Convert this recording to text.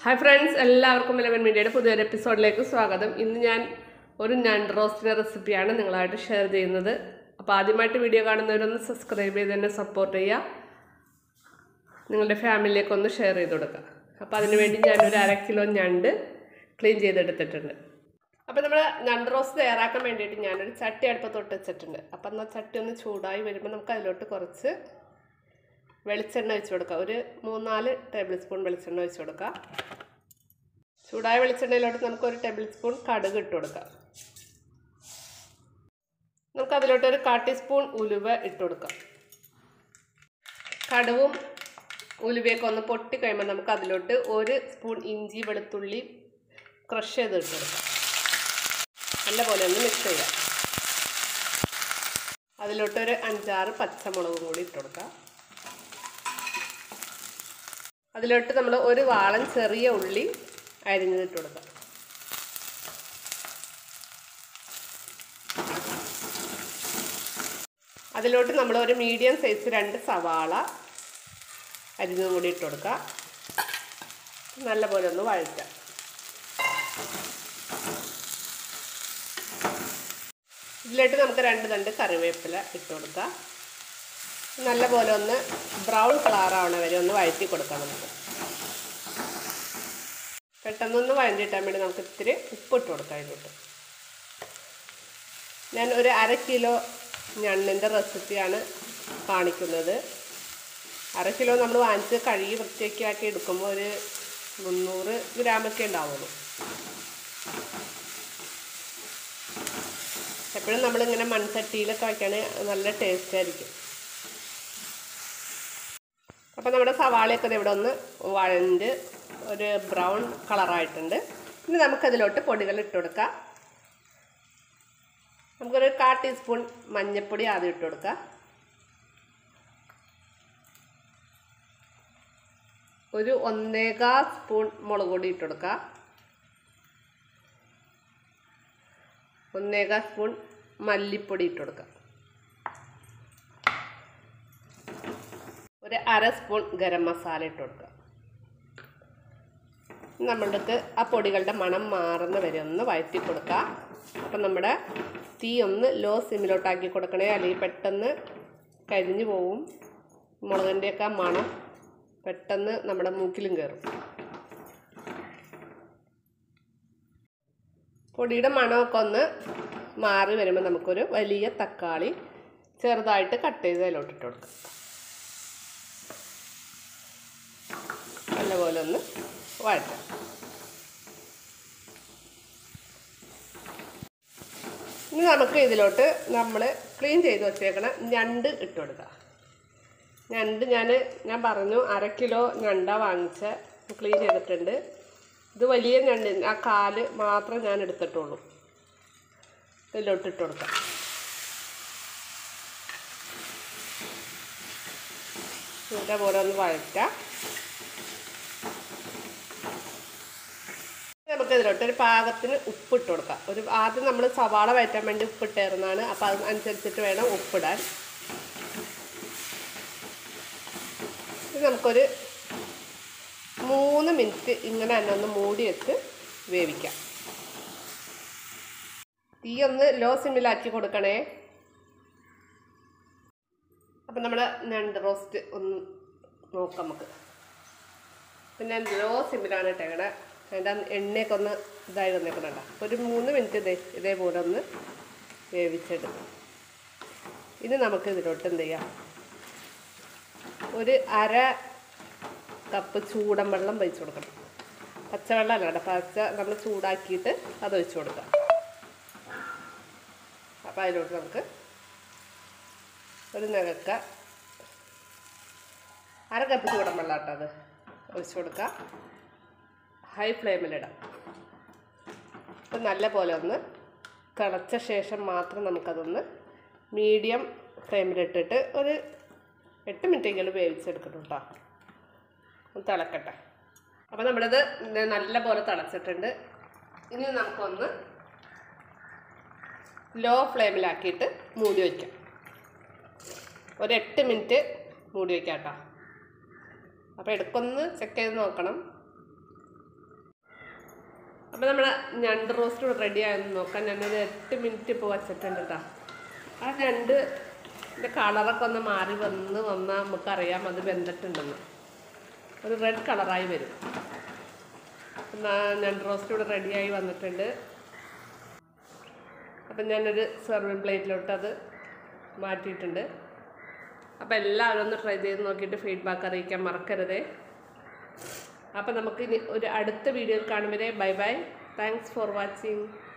hi friends എല്ലാവർക്കും Eleven മീഡിയയുടെ പുതിയൊരു എപ്പിസോഡിലേക്ക് സ്വാഗതം ഇന്ന് ഞാൻ ഒരു നണ്ട് റോസ്റ്റിൻ്റെ റെസിപ്പിയാണ് നിങ്ങളായിട്ട് ഷെയർ ചെയ്യുന്നത് അപ്പോൾ ആദ്യമായിട്ട് വീഡിയോ കാണുന്നവരൊന്ന് സബ്സ്ക്രൈബ് ചെയ്ത് തന്നെ സപ്പോർട്ട് ചെയ്യുക നിങ്ങളുടെ ഫാമിലിയിലേക്ക് ഒന്ന് ഷെയർ ചെയ്ത് കൊടുക്കുക അപ്പോൾ അതിനുവേണ്ടി ഞാനൊരു അര കിലോ ഞണ്ട് ക്ലീൻ ചെയ്തെടുത്തിട്ടുണ്ട് അപ്പോൾ നമ്മൾ ഞണ്ട് റോസ്റ്റ് തയ്യാറാക്കാൻ വേണ്ടിയിട്ട് ഞാനൊരു ചട്ടി അടുപ്പത്തോട്ട് വെച്ചിട്ടുണ്ട് അപ്പം എന്നാൽ ചട്ടി ഒന്ന് ചൂടായി വരുമ്പോൾ നമുക്ക് അതിലോട്ട് കുറച്ച് വെളിച്ചെണ്ണ ഒഴിച്ച് കൊടുക്കുക ഒരു മൂന്നാല് ടേബിൾ സ്പൂൺ വെളിച്ചെണ്ണ ഒഴിച്ച് കൊടുക്കുക ചൂടായ വെളിച്ചെണ്ണയിലോട്ട് നമുക്ക് ഒരു ടേബിൾ സ്പൂൺ കടുക് ഇട്ട് കൊടുക്കാം നമുക്ക് അതിലോട്ട് ഒരു കാ ടീസ്പൂൺ ഉലുവ ഇട്ട് കൊടുക്കാം കടുവും ഉലുവയൊക്കെ ഒന്ന് പൊട്ടി കഴിയുമ്പോൾ നമുക്ക് അതിലോട്ട് ഒരു സ്പൂൺ ഇഞ്ചി വെളുത്തുള്ളി ക്രഷ് ചെയ്ത് ഇട്ട് കൊടുക്കാം നല്ലപോലെ ഒന്ന് മിക്സ് ചെയ്യാം അതിലോട്ടൊരു അഞ്ചാറ് പച്ചമുളകും കൂടി ഇട്ട് കൊടുക്കാം അതിലോട്ട് നമ്മൾ ഒരു വാളൻ ചെറിയ ഉള്ളി അരിഞ്ഞിട്ട് കൊടുക്കാം അതിലോട്ട് നമ്മൾ ഒരു മീഡിയം സൈസ് രണ്ട് സവാള അരിഞ്ഞതും കൂടി ഇട്ട് കൊടുക്കുക നല്ലപോലെ ഒന്ന് വഴറ്റാം ഇതിലോട്ട് നമുക്ക് രണ്ട് തണ്ട് കറിവേപ്പില ഇട്ട് കൊടുക്കാം നല്ലപോലെ ഒന്ന് ബ്രൗൺ കളറാവണ വരെ ഒന്ന് വഴറ്റി കൊടുക്കാം നമുക്ക് പെട്ടെന്നൊന്ന് വഴണ്ടിട്ടാൻ വേണ്ടി നമുക്ക് ഇത്തിരി ഉപ്പിട്ട് കൊടുക്കാം ഇതിലോട്ട് ഞാൻ ഒരു അര കിലോ ഞണ്ണിൻ്റെ റെസിപ്പിയാണ് കാണിക്കുന്നത് അര കിലോ നമ്മൾ വാങ്ങിച്ച് കഴുകി വൃത്തിയൊക്കെ എടുക്കുമ്പോൾ ഒരു മുന്നൂറ് ഗ്രാമൊക്കെ ഉണ്ടാവുള്ളൂ എപ്പോഴും നമ്മളിങ്ങനെ മൺചട്ടിയിലൊക്കെ വയ്ക്കുകയാണെങ്കിൽ നല്ല ടേസ്റ്റ് ആയിരിക്കും അപ്പോൾ നമ്മുടെ സവാളയൊക്കെ ഇവിടെ ഒന്ന് വഴണ്ട് ഒരു ബ്രൗൺ കളറായിട്ടുണ്ട് ഇനി നമുക്കതിലോട്ട് പൊടികൾ ഇട്ട് കൊടുക്കാം നമുക്കൊരു കാ ടീസ്പൂൺ മഞ്ഞൾപ്പൊടി ആദ്യം ഇട്ട് കൊടുക്കാം ഒരു ഒന്നേകാ സ്പൂൺ മുളക് പൊടി ഇട്ട് കൊടുക്കാം ഒന്നേകാ സ്പൂൺ മല്ലിപ്പൊടി ഇട്ട് കൊടുക്കാം ഒരു അര സ്പൂൺ ഗരം മസാല ഇട്ട് കൊടുക്കുക നമ്മൾക്ക് ആ പൊടികളുടെ മണം മാറുന്ന വരെ ഒന്ന് വഴറ്റി കൊടുക്കുക അപ്പം നമ്മുടെ തീ ഒന്ന് ലോ സിമ്മിലോട്ടാക്കി കൊടുക്കണേ അല്ലെങ്കിൽ പെട്ടെന്ന് കരിഞ്ഞു പോവും മുളകിൻ്റെയൊക്കെ മണം പെട്ടെന്ന് നമ്മുടെ മൂക്കിലും കയറും പൊടിയുടെ മണമൊക്കെ ഒന്ന് മാറി വരുമ്പോൾ നമുക്കൊരു വലിയ തക്കാളി ചെറുതായിട്ട് കട്ട് ചെയ്ത് അതിലോട്ടിട്ട് കൊടുക്കാം നല്ലപോലെ ഒന്ന് വഴറ്റാം ഇനി നമുക്ക് ഇതിലോട്ട് നമ്മൾ ക്ലീൻ ചെയ്ത് വച്ചേക്കണ ഞണ്ട് ഇട്ട് കൊടുക്കുക ഞണ്ട് ഞാൻ ഞാൻ പറഞ്ഞു അര കിലോ ഞണ്ട വാങ്ങിച്ച ക്ലീൻ ചെയ്തിട്ടുണ്ട് ഇത് വലിയ ഞണ്ട് ആ കാല് മാത്രം ഞാൻ എടുത്തിട്ടുള്ളൂ ഇതിലോട്ട് ഇട്ട് കൊടുക്കാം ഇതേപോലെ ഒന്ന് വഴറ്റാം നമുക്ക് ഇതിലോട്ട് ഒരു പാകത്തിന് ഉപ്പിട്ട് കൊടുക്കാം ഒരു ആദ്യം നമ്മൾ സവാള വയറ്റാൻ വേണ്ടി ഉപ്പിട്ടായിരുന്നാണ് അപ്പോൾ അതനുസരിച്ചിട്ട് വേണം ഉപ്പിടാൻ ഇത് നമുക്കൊരു മൂന്ന് മിനിറ്റ് ഇങ്ങനെ തന്നെ ഒന്ന് മൂടി വെച്ച് വേവിക്കാം തീ ഒന്ന് ലോ സിമ്മിലാക്കി കൊടുക്കണേ അപ്പം നമ്മൾ ഞണ്ട് റോസ്റ്റ് ഒന്ന് നോക്കാം നമുക്ക് പിന്നെ ലോ സിമ്മിലാണ് ഇട്ടേക്കണേ അതിൻ്റെ എണ്ണയൊക്കെ ഒന്ന് ഇതായി വന്നേക്കണണ്ട ഒരു മൂന്ന് മിനിറ്റ് ഇതേ ഇതേപോലെ ഒന്ന് വേവിച്ചെടുക്കും ഇനി നമുക്ക് ഇതിലോട്ട് എന്ത് ചെയ്യാം ഒരു അര കപ്പ് ചൂടൻ വെള്ളം ഒഴിച്ച് കൊടുക്കണം പച്ചവെള്ളം അല്ല പച്ച നമ്മൾ ചൂടാക്കിയിട്ട് അത് ഒഴിച്ച് കൊടുക്കാം അപ്പോൾ അതിലോട്ട് നമുക്ക് ഒരു നകക്ക അര കപ്പ് ചൂടൻ വെള്ളം കേട്ടോ അത് ഒഴിച്ച് കൊടുക്കാം ഹൈ ഫ്ലെയിമിലിടാം അപ്പം നല്ല പോലെ ഒന്ന് തിളച്ച ശേഷം മാത്രം നമുക്കതൊന്ന് മീഡിയം ഫ്ലെയിമിലിട്ടിട്ട് ഒരു എട്ട് മിനിറ്റെങ്കിലും വേവിച്ചെടുക്കണം കേട്ടോ ഒന്ന് തിളക്കട്ടെ അപ്പോൾ നമ്മുടേത് നല്ല പോലെ തിളച്ചിട്ടുണ്ട് ഇനി നമുക്കൊന്ന് ലോ ഫ്ലെയിമിലാക്കിയിട്ട് മൂടി വയ്ക്കാം ഒരു എട്ട് മിനിറ്റ് മൂടി വയ്ക്കാം കേട്ടോ അപ്പോൾ എടുക്കൊന്ന് ചെക്ക് ചെയ്ത് നോക്കണം അപ്പോൾ നമ്മൾ ഞണ്ട് റോസ്റ്റ് റെഡി ആയെന്ന് നോക്കാം ഞാനൊരു എട്ട് മിനിറ്റ് ഇപ്പോൾ വച്ചിട്ടുണ്ട് കേട്ടോ ആ ഞണ്ട് ഇതിൻ്റെ കളറൊക്കെ ഒന്ന് മാറി വന്ന് വന്നാൽ നമുക്കറിയാം അത് വെന്തിട്ടുണ്ടെന്ന് ഒരു റെഡ് കളറായി വരും എന്നാ ഞണ്ട് റോസ്റ്റ് ഇവിടെ റെഡിയായി വന്നിട്ടുണ്ട് അപ്പം ഞാനൊരു സെർവിങ് പ്ലേറ്റിലോട്ട് അത് മാറ്റിയിട്ടുണ്ട് അപ്പോൾ എല്ലാവരും ഒന്ന് ട്രൈ ചെയ്ത് നോക്കിയിട്ട് ഫീഡ്ബാക്ക് അറിയിക്കാൻ മറക്കരുതേ അപ്പോൾ നമുക്ക് ഇനി ഒരു അടുത്ത വീഡിയോയിൽ കാണും വരെ bye bye thanks for watching